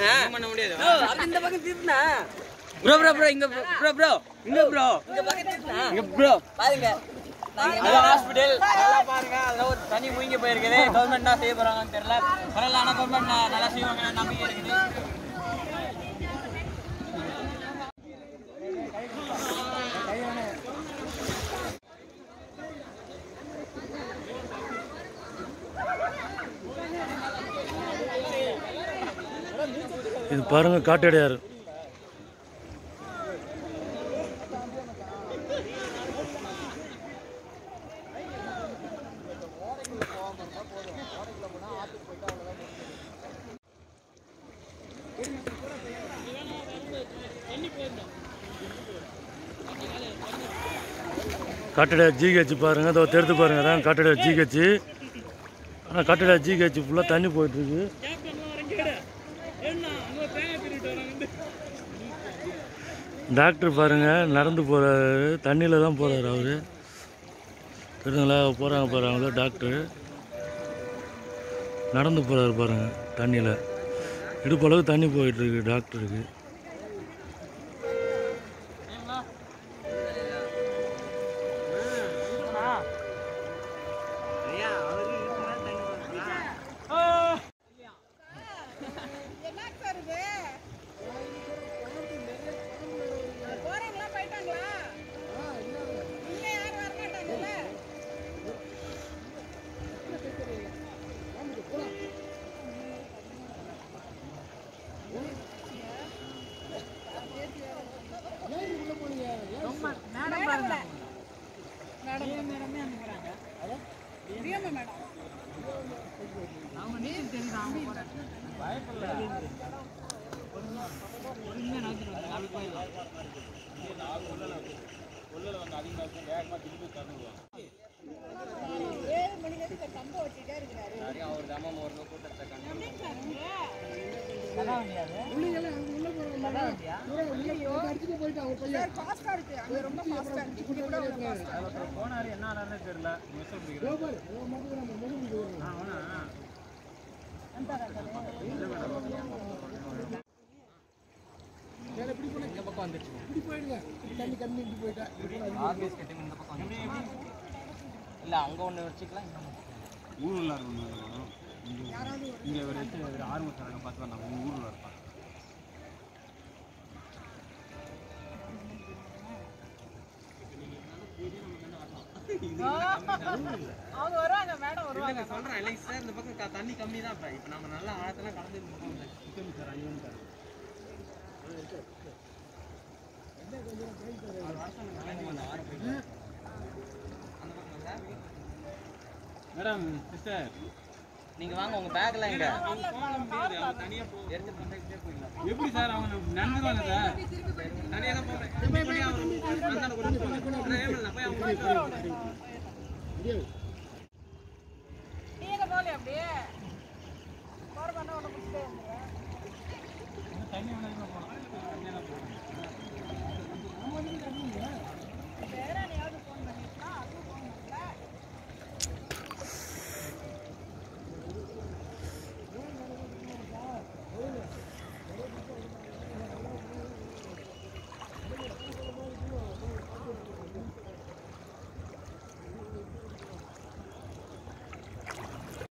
பண்ண முடியாது அது இந்த பக்கம் திருப்பினா ப்ரோ ப்ரோ ப்ரோ இங்க ப்ரோ ப்ரோ இங்க ப்ரோ இந்த பக்கம் திருப்பினா இங்க ப்ரோ பாருங்க நாங்க அது ஹாஸ்பிடல் நல்லா பாருங்க அதுல ஒரு தனி மூங்கி போயிருக்குது கவர்மெண்ட் என்ன செய்ய போறாங்கன்னு தெரியல பரவாயில்ல ஆனா கவர்மெண்ட் நல்லா செய்வாங்க நம்பிக்கை இருக்குது இது பாருங்க காட்டடையார் காட்டடையார் ஜிஹெச் பாருங்க அதோ தெரிந்து பாருங்க அதான் காட்டடையார் ஜிஹெச் ஆனால் காட்டடையார் ஜிஹெச் ஃபுல்லாக தண்ணி போயிட்டு இருக்கு டாக்டர் பாருங்க நடந்து போறாரு தண்ணியில் தான் போறாரு அவரு தெரியுங்களா போறாங்க பாருங்க டாக்டர் நடந்து போறாரு பாருங்க தண்ணியில் இடுப்பளவு தண்ணி போயிட்டு இருக்கு டாக்டருக்கு என்ன சார் இது போறவங்களா போயிட்டாங்களா இங்க யாரும் வர மாட்டாங்கல்ல மேடம் மேடமே அனுப்புறாங்க பிரியமா மேடம் ஏழு மணி நேரத்துக்கு கம்ப வச்சுட்டே இருக்கிறாரு சார் ஃபாஸ்டா இருக்கு அங்க ரொம்ப ஃபாஸ்டா இருக்கு இங்க கூட அவ்வளவு ஃபாஸ்டா போனாரு என்ன ஆனாருன்னு தெரியல மெசேஜ் பிடிக்கிறேன் ஆர்பிஎஸ் கட்டிங் இந்த பக்கம் வந்துருச்சு. இல்ல அங்க ஒண்ணு வச்சுக்கலாம் இங்க ஒண்ணு. ஊருல இருக்கணும் இங்க ஒரு எட்டு ஒரு ஆறு மாசம் பார்த்து வந்தாங்க உங்க ஊருல இருப்பாங்க அவங்க வருவாங்க மேடம் வருவாங்க இல்ல, சொல்றேன் இல்லைங்க சார் இந்த பக்கம் க- தண்ணி கம்மி தான் இப்ப இப்ப நம்ம நல்லா ஆழத்துல கலந்து இருக்கோம் மேடம் சிஸ்டர் நீங்க வாங்க உங்க பேக்ல எங்க எப்படி சார் அவங்க நடந்துருவாங்க சார் தனியா தான் போறேன் திருப்பி போய் அவரு அந்தாண்ட கொண்டு போங்க. நான் ஏன் நான் போய் அவங்க வீட்டுல வரேன். நீங்க போல அப்படியே போற பண்ண உடனே குடிச்சிட்டே இருந்தீங்க தண்ணி வேணாலும் போகலாம் தண்ணியெல்லாம் போகலாம்